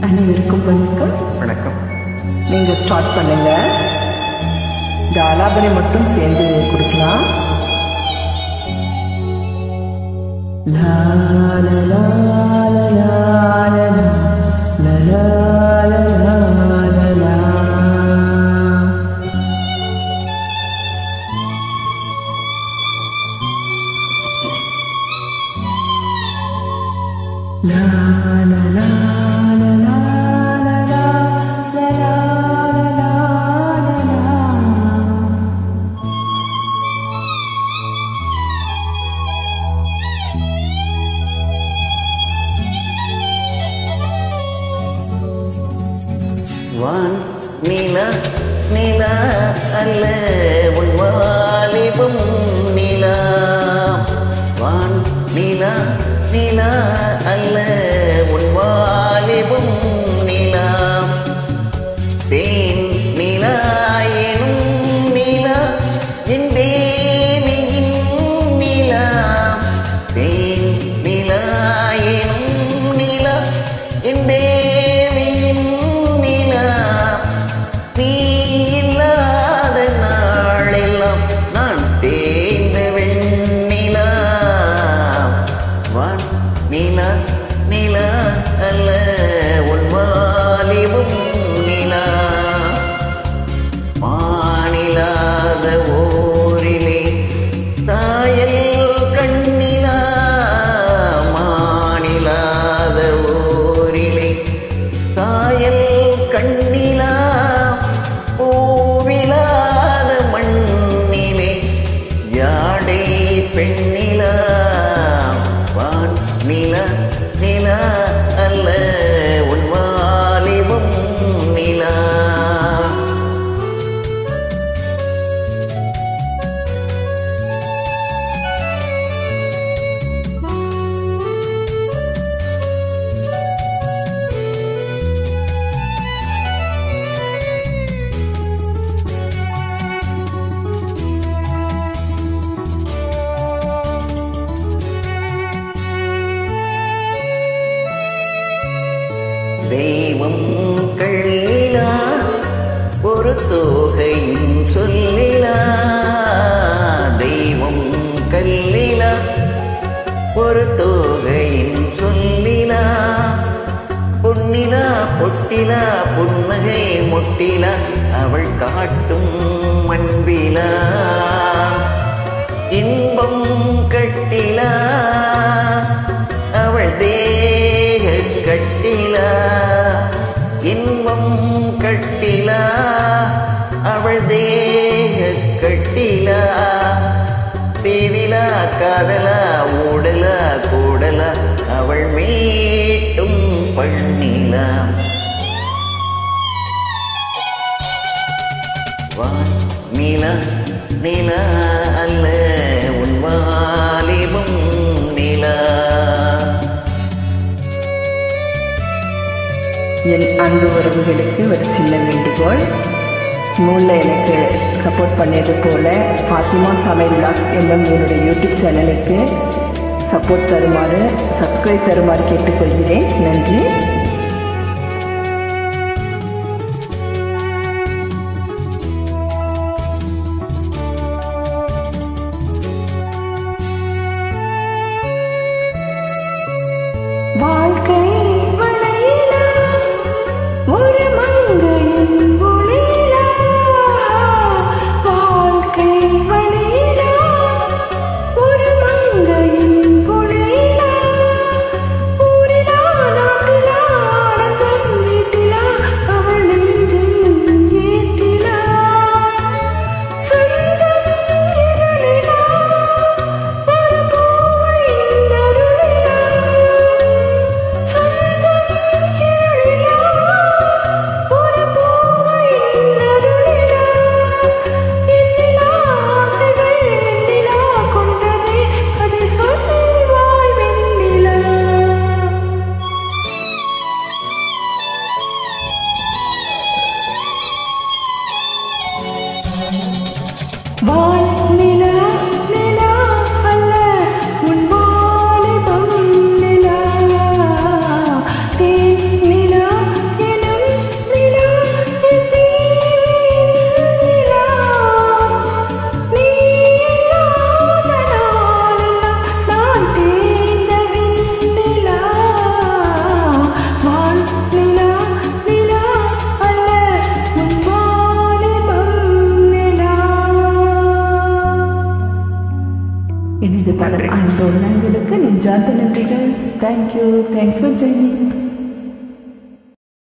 அனைவருக்கும் வணக்கம் வணக்கம் நீங்க ஸ்டார்ட் பண்ணுங்க இந்த ஆலாபனை மட்டும் சேர்ந்து கொடுக்கலாம் லா, லா, லா, லா, லா, லா, லா, லா, லா, லா, லா. La la la la la la la la la la la la வான் நிலா நிலா அல்ல உன் வாலிபம் நிலா வான் நிலா நிலா அல்ல உன் வாலிபம் நிலா தேன் நிலா எனும் நிலா என் தேவியின் நிலா தேன் நிலா எனும் நிலா என் தேவியின் நிலா நீ இல்லாத நாளெல்லாம் நான் தேய்ந்த வெண்ணிலா வான் நிலா நிலா அல்ல உன் வாலிபம் நிலா மானிலாத ஓரிலே தாயல் கண்ணிலா மானிலாத ஓரிலே தாயல் கண்ணிலா பூவிலாத மண்ணிலே யாடை பெண்ணிலா வான் நிலா நிலா அல்ல உன் வாலிபம் நிலா தெய்வம் கள்ளிலா ஒரு தோகையும் சொல்லிலா தெய்வம் கல்லிலா ஒரு தோகையும் சொல்லிலா பொன்னிலா பொட்டிலா புன்னகை முட்டிலா அவள் காட்டும் மண்பிலா இன்பம் கட்டிலா அவள் தேக கட்டிலா இன்பம் கட்டிலா அவள் தேக கட்டிலா தீவிலா காதலா ஊடலா கூடலா அவள் மீட்டும் பண்ணிலா வான் நிலா நிலா அல்ல உன் வாலிபம் நிலா என் அன்பு உறவுகளுக்கு ஒரு சின்ன வேண்டுகோள் ஸ்மூலில் எனக்கு சப்போர்ட் பண்ணியது போல ஃபாத்திமா சமையல் பிளாக் என்னும் என்னுடைய யூடியூப் சேனலுக்கு சப்போர்ட் தருமாறு சப்ஸ்கிரைப் தருமாறு கேட்டுக்கொள்கிறேன் நன்றி வாழ்க்கை வளையிலா ஒரு மங்கையின் ஒளியிலா வாழ்க்கை வளையிலா ஒரு மங்கையின் ஒளியிலா ஊரிலா நாட்டிலா எனது பல அன்பு உள்ளங்களுக்கு நெஞ்சார்ந்த நன்றிகள் தேங்க்யூ தேங்க்ஸ் ஃபார் ஜாயினிங்